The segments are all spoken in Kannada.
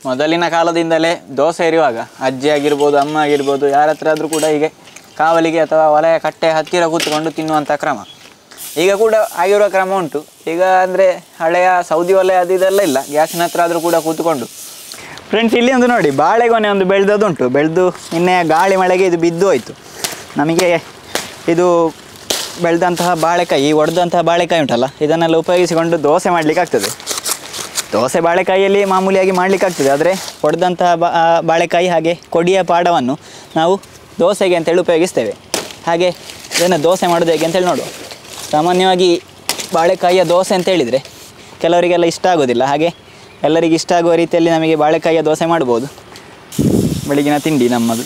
ಮೊದಲಿನ ಕಾಲದಿಂದಲೇ ದೋಸೆ ಇರುವಾಗ ಅಜ್ಜಿ ಆಗಿರ್ಬೋದು ಅಮ್ಮ ಆಗಿರ್ಬೋದು ಯಾರ ಹತ್ರ ಆದರೂ ಕೂಡ ಹೀಗೆ ಕಾವಲಿಗೆ ಅಥವಾ ವಲಯ ಕಟ್ಟೆ ಹತ್ತಿರ ಕೂತ್ಕೊಂಡು ತಿನ್ನುವಂಥ ಕ್ರಮ ಈಗ ಕೂಡ ಆಗಿರುವ ಕ್ರಮ ಉಂಟು ಈಗ ಅಂದರೆ ಹಳೆಯ ಸೌದಿ ಒಲೆ ಅದು ಇದೆಲ್ಲ ಇಲ್ಲ ಗ್ಯಾಸಿನ ಹತ್ರ ಆದರೂ ಕೂಡ ಕೂತ್ಕೊಂಡು ಫ್ರೆಂಡ್ಸ್ ಇಲ್ಲಿ ಒಂದು ನೋಡಿ ಬಾಳೆಗೊನೆ ಒಂದು ಬೆಳೆದದುಂಟು ಬೆಳೆದು ನಿನ್ನೆ ಗಾಳಿ ಮಳೆಗೆ ಇದು ಬಿದ್ದು ಹೋಯಿತು ನಮಗೆ ಇದು ಬೆಳೆದಂತಹ ಬಾಳೆಕಾಯಿ ಒಡೆದಂತಹ ಬಾಳೆಕಾಯಿ ಉಂಟಲ್ಲ ಇದನ್ನೆಲ್ಲ ಉಪಯೋಗಿಸಿಕೊಂಡು ದೋಸೆ ಮಾಡಲಿಕ್ಕೆ ಆಗ್ತದೆ ದೋಸೆ ಬಾಳೆಕಾಯಿಯಲ್ಲಿ ಮಾಮೂಲಿಯಾಗಿ ಮಾಡಲಿಕ್ಕೆ ಆಗ್ತದೆ ಆದರೆ ಒಡೆದಂತಹ ಬಾ ಆ ಬಾಳೆಕಾಯಿ ಹಾಗೆ ಕೊಡಿಯ ಪಾಡವನ್ನು ನಾವು ದೋಸೆಗೆ ಅಂತೇಳಿ ಉಪಯೋಗಿಸ್ತೇವೆ ಹಾಗೆ ಇದನ್ನು ದೋಸೆ ಮಾಡೋದು ಹೇಗೆ ಅಂತೇಳಿ ನೋಡುವ ಸಾಮಾನ್ಯವಾಗಿ ಬಾಳೆಕಾಯಿಯ ದೋಸೆ ಅಂತ ಹೇಳಿದರೆ ಕೆಲವರಿಗೆಲ್ಲ ಇಷ್ಟ ಆಗೋದಿಲ್ಲ ಹಾಗೆ ಎಲ್ಲರಿಗೆ ಇಷ್ಟ ಆಗುವ ರೀತಿಯಲ್ಲಿ ನಮಗೆ ಬಾಳೆಕಾಯಿಯ ದೋಸೆ ಮಾಡ್ಬೋದು ಬೆಳಗಿನ ತಿಂಡಿ ನಮ್ಮದು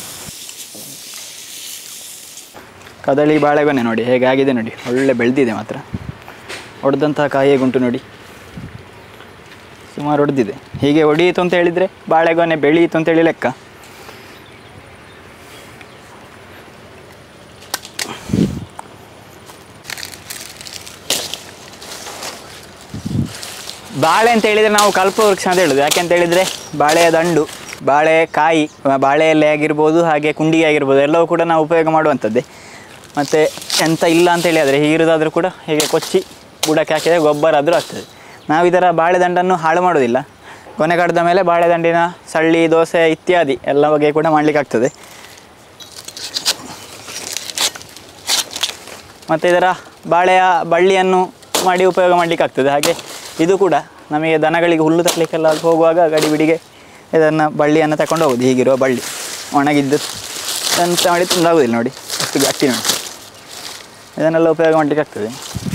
ಕದಳಿ ಬಾಳೆಗೊನೆ ನೋಡಿ ಹೇಗೆ ಆಗಿದೆ ನೋಡಿ ಒಳ್ಳೆ ಬೆಳೆದಿದೆ ಮಾತ್ರ ಒಡೆದಂತಹ ಕಾಯಿಗೆ ಉಂಟು ನೋಡಿ ಸುಮಾರು ಹೊಡೆದಿದೆ ಹೀಗೆ ಹೊಡೆಯಿತು ಅಂತ ಹೇಳಿದರೆ ಬಾಳೆಗೊನೆ ಬೆಳೆಯಿತು ಅಂತೇಳಿ ಲೆಕ್ಕ ಬಾಳೆ ಅಂತ ಹೇಳಿದರೆ ನಾವು ಕಲ್ಪವೃಕ್ಷ ಅಂತ ಹೇಳೋದು ಯಾಕೆ ಅಂತ ಹೇಳಿದರೆ ಬಾಳೆಯ ದಂಡು ಬಾಳೆಕಾಯಿ ಬಾಳೆ ಎಲೆ ಆಗಿರ್ಬೋದು ಹಾಗೆ ಕುಂಡಿಗೆ ಆಗಿರ್ಬೋದು ಎಲ್ಲವೂ ಕೂಡ ನಾವು ಉಪಯೋಗ ಮಾಡುವಂಥದ್ದೇ ಮತ್ತು ಎಂತ ಇಲ್ಲ ಅಂತ ಹೇಳಿ ಆದರೆ ಹೀರುದಾದರೂ ಕೂಡ ಹೀಗೆ ಕೊಚ್ಚಿ ಬುಡಕ್ಕೆ ಹಾಕಿದರೆ ಗೊಬ್ಬರ ಆದರೂ ಆಗ್ತದೆ ನಾವು ಇದರ ಬಾಳೆದಂಡನ್ನು ಹಾಳು ಮಾಡೋದಿಲ್ಲ ಕೊನೆ ಕಡ್ದ ಮೇಲೆ ಬಾಳೆದಂಡಿನ ಸಳ್ಳಿ ದೋಸೆ ಇತ್ಯಾದಿ ಎಲ್ಲ ಬಗೆ ಕೂಡ ಮಾಡಲಿಕ್ಕೆ ಆಗ್ತದೆ ಮತ್ತು ಇದರ ಬಾಳೆಯ ಬಳ್ಳಿಯನ್ನು ಮಾಡಿ ಉಪಯೋಗ ಮಾಡಲಿಕ್ಕೆ ಆಗ್ತದೆ ಹಾಗೆ ಇದು ಕೂಡ ನಮಗೆ ದನಗಳಿಗೆ ಹುಲ್ಲು ತರಲಿಕ್ಕೆಲ್ಲ ಹೋಗುವಾಗ ಗಡಿಬಿಡಿಗೆ ಇದನ್ನು ಬಳ್ಳಿಯನ್ನು ತಗೊಂಡು ಹೋಗೋದು ಹೀಗಿರುವ ಬಳ್ಳಿ ಒಣಗಿದ್ದು ಎಂತ ಮಾಡಿ ತುಂಡಾಗೋದಿಲ್ಲ ನೋಡಿ ಅಷ್ಟು ಗಟ್ಟಿ ನೋಡಿ ಇದನ್ನೆಲ್ಲ ಉಪಯೋಗ ಮಾಡಲಿಕ್ಕೆ ಆಗ್ತದೆ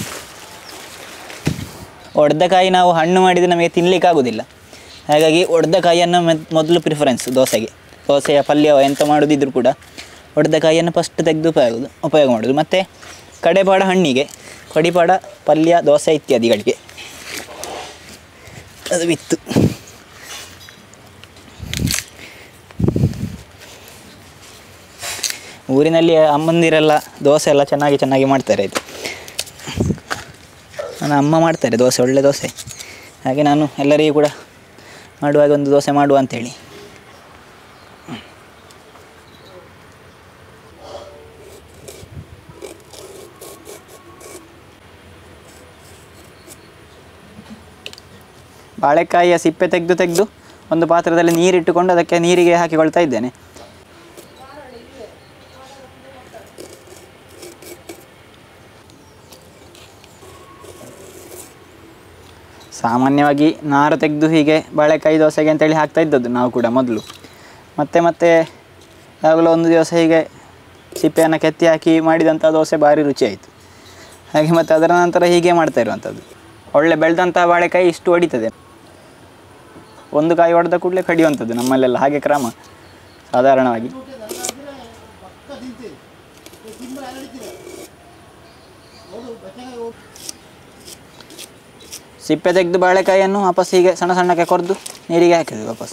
ಒಡೆದ ಕಾಯಿ ನಾವು ಹಣ್ಣು ಮಾಡಿದರೆ ನಮಗೆ ತಿನ್ನಲಿಕ್ಕೆ ಆಗೋದಿಲ್ಲ ಹಾಗಾಗಿ ಒಡೆದ ಕಾಯಿಯನ್ನು ಮೆದ್- ಮೊದಲು ಪ್ರಿಫರೆನ್ಸ್ ದೋಸೆಗೆ ದೋಸೆಯ ಪಲ್ಯ ಎಂತ ಮಾಡೋದಿದ್ರು ಕೂಡ ಒಡೆದ ಕಾಯಿಯನ್ನು ಫಸ್ಟ್ ತೆಗೆದು ಉಪಯೋಗ ಉಪಯೋಗ ಮಾಡೋದು ಮತ್ತು ಕಡೆಪಾಡ ಹಣ್ಣಿಗೆ ಕಡಿಪಾಡ ಪಲ್ಯ ದೋಸೆ ಇತ್ಯಾದಿಗಳಿಗೆ ಅದು ಬಿತ್ತು ಊರಿನಲ್ಲಿ ಅಮ್ಮಂದಿರೆಲ್ಲ ದೋಸೆ ಎಲ್ಲ ಚೆನ್ನಾಗಿ ಚೆನ್ನಾಗಿ ಮಾಡ್ತಾರೆ ಇದು ನನ್ನ ಅಮ್ಮ ಮಾಡ್ತಾರೆ ದೋಸೆ ಒಳ್ಳೆ ದೋಸೆ ಹಾಗೆ ನಾನು ಎಲ್ಲರಿಗೂ ಕೂಡ ಮಾಡುವಾಗ ಒಂದು ದೋಸೆ ಮಾಡುವ ಅಂಥೇಳಿ ಬಾಳೆಕಾಯಿಯ ಸಿಪ್ಪೆ ತೆಗೆದು ತೆಗೆದು ಒಂದು ಪಾತ್ರದಲ್ಲಿ ನೀರಿಟ್ಟುಕೊಂಡು ಅದಕ್ಕೆ ನೀರಿಗೆ ಹಾಕಿಕೊಳ್ತಾ ಇದ್ದೇನೆ ಸಾಮಾನ್ಯವಾಗಿ ನಾರು ತೆಗೆದು ಹೀಗೆ ಬಾಳೆಕಾಯಿ ದೋಸೆಗೆ ಅಂತೇಳಿ ಹಾಕ್ತಾ ಇದ್ದದ್ದು ನಾವು ಕೂಡ ಮೊದಲು ಮತ್ತೆ ಮತ್ತೆ ಯಾವಾಗಲೂ ಒಂದು ದಿವಸ ಹೀಗೆ ಸಿಪ್ಪೆಯನ್ನು ಕೆತ್ತಿ ಹಾಕಿ ಮಾಡಿದಂಥ ದೋಸೆ ಭಾರಿ ರುಚಿಯಾಯಿತು ಹಾಗೆ ಮತ್ತು ಅದರ ನಂತರ ಹೀಗೆ ಮಾಡ್ತಾ ಇರುವಂಥದ್ದು ಒಳ್ಳೆ ಬೆಳೆದಂಥ ಬಾಳೆಕಾಯಿ ಇಷ್ಟು ಹೊಡಿತದೆ ಒಂದು ಕಾಯಿ ಹೊಡೆದ ಕೂಡಲೇ ಕಡಿಯುವಂಥದ್ದು ನಮ್ಮಲ್ಲೆಲ್ಲ ಹಾಗೆ ಕ್ರಮ ಸಾಧಾರಣವಾಗಿ ಸಿಪ್ಪೆ ತೆಗೆದು ಬಾಳೆಕಾಯಿಯನ್ನು ವಾಪಸ್ ಹೀಗೆ ಸಣ್ಣ ಸಣ್ಣಕ್ಕೆ ಕೊರೆದು ನೀರಿಗೆ ಹಾಕಿದ್ವಿ ವಾಪಸ್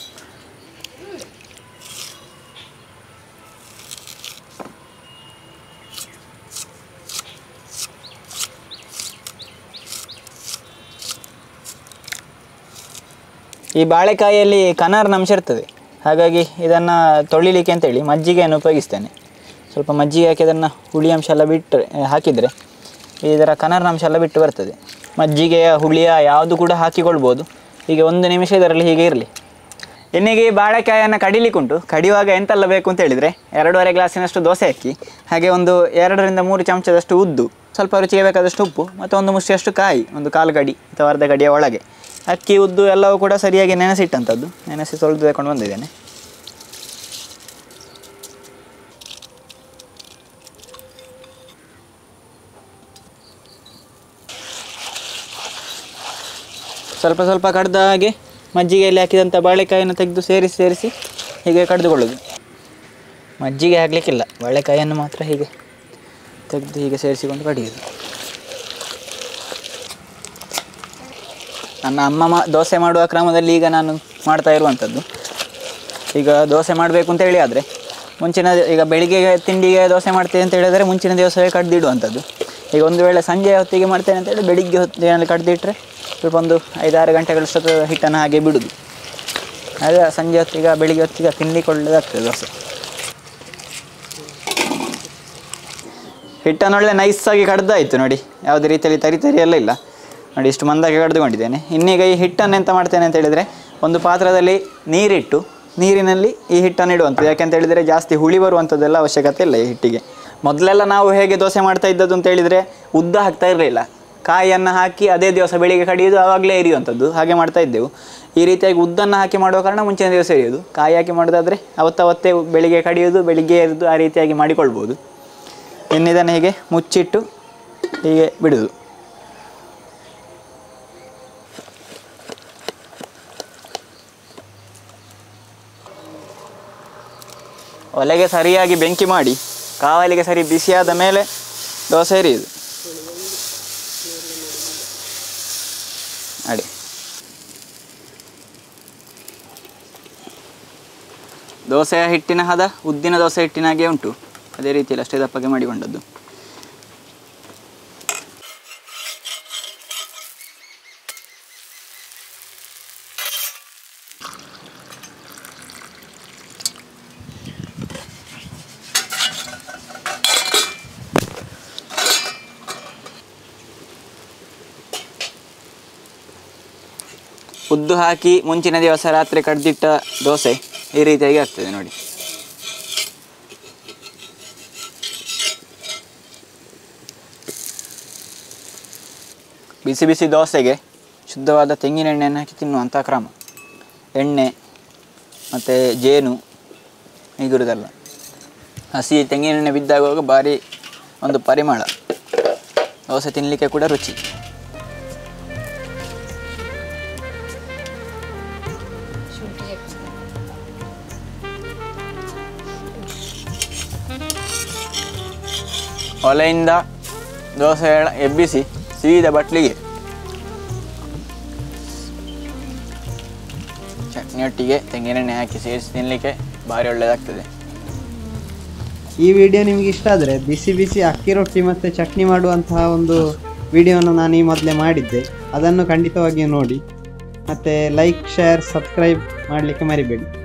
ಈ ಬಾಳೆಕಾಯಿಯಲ್ಲಿ ಕನಾರ್ನ ಅಂಶ ಇರ್ತದೆ ಹಾಗಾಗಿ ಇದನ್ನು ತೊಳಿಲಿಕ್ಕೆ ಅಂತೇಳಿ ಮಜ್ಜಿಗೆಯನ್ನು ಉಪಯೋಗಿಸ್ತೇನೆ ಸ್ವಲ್ಪ ಮಜ್ಜಿಗೆ ಹಾಕಿ ಅದನ್ನು ಹುಳಿ ಅಂಶ ಎಲ್ಲ ಬಿಟ್ಟರೆ ಹಾಕಿದರೆ ಇದರ ಕನಾರ್ನ ಅಂಶ ಎಲ್ಲ ಬಿಟ್ಟು ಬರ್ತದೆ ಮಜ್ಜಿಗೆಯ ಹುಳಿಯ ಯಾವುದು ಕೂಡ ಹಾಕಿಕೊಳ್ಬೋದು ಹೀಗೆ ಒಂದು ನಿಮಿಷ ಇದರಲ್ಲಿ ಹೀಗೆ ಇರಲಿ ಎಣ್ಣೆಗೆ ಈ ಬಾಳೆಕಾಯನ್ನು ಕಡಿಲಿಕ್ಕುಂಟು ಕಡಿಯುವಾಗ ಎಂತೆಲ್ಲ ಬೇಕು ಅಂತ ಹೇಳಿದರೆ ಎರಡೂವರೆ ಗ್ಲಾಸಿನಷ್ಟು ದೋಸೆ ಅಕ್ಕಿ ಹಾಗೆ ಒಂದು ಎರಡರಿಂದ ಮೂರು ಚಮಚದಷ್ಟು ಉದ್ದು ಸ್ವಲ್ಪ ರುಚಿಗೆ ಬೇಕಾದಷ್ಟು ಉಪ್ಪು ಮತ್ತು ಒಂದು ಮುಷ್ಟಿಯಷ್ಟು ಕಾಯಿ ಒಂದು ಕಾಲು ಗಡಿ ಅಥವಾ ಅರ್ಧ ಗಡಿಯ ಒಳಗೆ ಅಕ್ಕಿ ಉದ್ದು ಎಲ್ಲವೂ ಕೂಡ ಸರಿಯಾಗಿ ನೆನೆಸಿಟ್ಟಂಥದ್ದು ನೆನೆಸಿ ತೊಳೆದು ತಗೊಂಡು ಬಂದಿದ್ದೇನೆ ಸ್ವಲ್ಪ ಸ್ವಲ್ಪ ಕಡ್ದ ಹಾಗೆ ಮಜ್ಜಿಗೆಯಲ್ಲಿ ಹಾಕಿದಂಥ ಬಾಳೆಕಾಯಿಯನ್ನು ತೆಗೆದು ಸೇರಿಸಿ ಸೇರಿಸಿ ಹೀಗೆ ಕಡಿದುಕೊಳ್ಳೋದು ಮಜ್ಜಿಗೆ ಹಾಕಲಿಕ್ಕಿಲ್ಲ ಬಾಳೆಕಾಯಿಯನ್ನು ಮಾತ್ರ ಹೀಗೆ ತೆಗೆದು ಹೀಗೆ ಸೇರಿಸಿಕೊಂಡು ಕಡಿಯೋದು ನನ್ನ ಅಮ್ಮ ಮಾ ದೋಸೆ ಮಾಡುವ ಕ್ರಮದಲ್ಲಿ ಈಗ ನಾನು ಮಾಡ್ತಾ ಇರುವಂಥದ್ದು ಈಗ ದೋಸೆ ಮಾಡಬೇಕು ಅಂತ ಹೇಳಿ ಆದರೆ ಮುಂಚಿನ ಈಗ ಬೆಳಿಗ್ಗೆ ತಿಂಡಿಗೆ ದೋಸೆ ಮಾಡ್ತೇವೆ ಅಂತ ಹೇಳಿದರೆ ಮುಂಚಿನ ದಿವಸವೇ ಕಡ್ದಿಡುವಂಥದ್ದು ಈಗ ಒಂದು ವೇಳೆ ಸಂಜೆ ಹೊತ್ತಿಗೆ ಮಾಡ್ತೇನೆ ಅಂತ ಹೇಳಿ ಬೆಳಿಗ್ಗೆ ಹೊತ್ತಿನಲ್ಲಿ ಕಡ್ದಿಟ್ರೆ ಸ್ವಲ್ಪ ಒಂದು ಐದಾರು ಗಂಟೆಗಳಷ್ಟೊತ್ತು ಹಿಟ್ಟನ್ನು ಹಾಗೆ ಬಿಡುದು ಅದೇ ಸಂಜೆ ಹೊತ್ತಿಗೆ ಬೆಳಿಗ್ಗೆ ಹೊತ್ತಿಗೆ ತಿನ್ಲಿಕ್ಕೆ ಒಳ್ಳೆದಾಗ್ತದೆ ದೋಸೆ ಹಿಟ್ಟನ್ನು ಒಳ್ಳೆ ನೈಸಾಗಿ ಕಡ್ದಾಯಿತು ನೋಡಿ ಯಾವುದೇ ರೀತಿಯಲ್ಲಿ ತರಿ ತರಿ ಎಲ್ಲ ಇಲ್ಲ ನೋಡಿ ಇಷ್ಟು ಮಂದಾಗಿ ಕಡ್ದುಕೊಂಡಿದ್ದೇನೆ ಇನ್ನೀಗ ಈ ಹಿಟ್ಟನ್ನು ಎಂತ ಮಾಡ್ತೇನೆ ಅಂತ ಹೇಳಿದರೆ ಒಂದು ಪಾತ್ರದಲ್ಲಿ ನೀರಿಟ್ಟು ನೀರಿನಲ್ಲಿ ಈ ಹಿಟ್ಟನ್ನು ಇಡುವಂಥದ್ದು ಯಾಕೆಂತ ಹೇಳಿದರೆ ಜಾಸ್ತಿ ಹುಳಿ ಬರುವಂಥದ್ದೆಲ್ಲ ಅವಶ್ಯಕತೆ ಇಲ್ಲ ಈ ಹಿಟ್ಟಿಗೆ ಮೊದಲೆಲ್ಲ ನಾವು ಹೇಗೆ ದೋಸೆ ಮಾಡ್ತಾ ಇದ್ದದ್ದು ಅಂತ ಹೇಳಿದರೆ ಉದ್ದ ಹಾಕ್ತಾ ಇರಲಿಲ್ಲ ಕಾಯಿಯನ್ನು ಹಾಕಿ ಅದೇ ದಿವಸ ಬೆಳಿಗ್ಗೆ ಕಡಿಯೋದು ಆವಾಗಲೇ ಎರಿಯುವಂಥದ್ದು ಹಾಗೆ ಮಾಡ್ತಾ ಇದ್ದೆವು ಈ ರೀತಿಯಾಗಿ ಉದ್ದನ್ನು ಹಾಕಿ ಮಾಡುವ ಕಾರಣ ಮುಂಚಿನ ದಿವಸ ಎರಿಯೋದು ಕಾಯಿ ಹಾಕಿ ಮಾಡೋದಾದರೆ ಅವತ್ತವತ್ತೇ ಬೆಳಿಗ್ಗೆ ಕಡಿಯೋದು ಬೆಳಿಗ್ಗೆ ಎರಿದು ಆ ರೀತಿಯಾಗಿ ಮಾಡಿಕೊಳ್ಬೋದು ಇನ್ನು ಇದನ್ನು ಹೀಗೆ ಮುಚ್ಚಿಟ್ಟು ಹೀಗೆ ಬಿಡುವುದು ಒಲೆಗೆ ಸರಿಯಾಗಿ ಬೆಂಕಿ ಮಾಡಿ ಕಾವಲಿಗೆ ಸರಿ ಬಿಸಿಯಾದ ಮೇಲೆ ದೋಸೆ ಎರಿಯುದು ಅಡಿ ದೋಸೆಯ ಹಿಟ್ಟಿನ ಹದ ಉದ್ದಿನ ದೋಸೆ ಹಿಟ್ಟಿನ ಹಾಗೆ ಉಂಟು ಅದೇ ರೀತಿಯಲ್ಲಿ ಅಷ್ಟೇ ದಪ್ಪಗೆ ಮಾಡಿಕೊಂಡದ್ದು ಉದ್ದು ಹಾಕಿ ಮುಂಚಿನ ದಿವಸ ರಾತ್ರಿ ಕಡ್ದಿಟ್ಟ ದೋಸೆ ಈ ರೀತಿಯಾಗಿ ಆಗ್ತದೆ ನೋಡಿ ಬಿಸಿ ಬಿಸಿ ದೋಸೆಗೆ ಶುದ್ಧವಾದ ತೆಂಗಿನ ಎಣ್ಣೆಯನ್ನು ಹಾಕಿ ತಿನ್ನುವಂಥ ಕ್ರಮ ಎಣ್ಣೆ ಮತ್ತು ಜೇನು ಹೀಗಿರುವುದಲ್ಲ ಹಸಿ ತೆಂಗಿನ ಎಣ್ಣೆ ಬಿದ್ದಾಗುವಾಗ ಭಾರಿ ಒಂದು ಪರಿಮಳ ದೋಸೆ ತಿನ್ನಲಿಕ್ಕೆ ಕೂಡ ರುಚಿ ಒಲೆಯಿಂದ ದೋಸೆ ಎಳ- ಎಬ್ಬಿಸಿ ಸೀದ ಬಟ್ಲಿಗೆ ಚಟ್ನಿಯೊಟ್ಟಿಗೆ ತೆಂಗಿನೆಣ್ಣೆ ಹಾಕಿ ಸೇರಿಸಿ ತಿನ್ನಲಿಕ್ಕೆ ಭಾರಿ ಒಳ್ಳೆಯದಾಗ್ತದೆ ಈ ವಿಡಿಯೋ ನಿಮಗೆ ಇಷ್ಟ ಆದರೆ ಬಿಸಿ ಬಿಸಿ ಅಕ್ಕಿ ರೊಟ್ಟಿ ಮತ್ತು ಚಟ್ನಿ ಮಾಡುವಂತಹ ಒಂದು ವಿಡಿಯೋನ ನಾನು ಈ ಮೊದಲೇ ಮಾಡಿದ್ದೆ ಅದನ್ನು ಖಂಡಿತವಾಗಿಯೂ ನೋಡಿ ಮತ್ತು ಲೈಕ್ ಶೇರ್ ಸಬ್ಸ್ಕ್ರೈಬ್ ಮಾಡಲಿಕ್ಕೆ ಮರಿಬೇಡಿ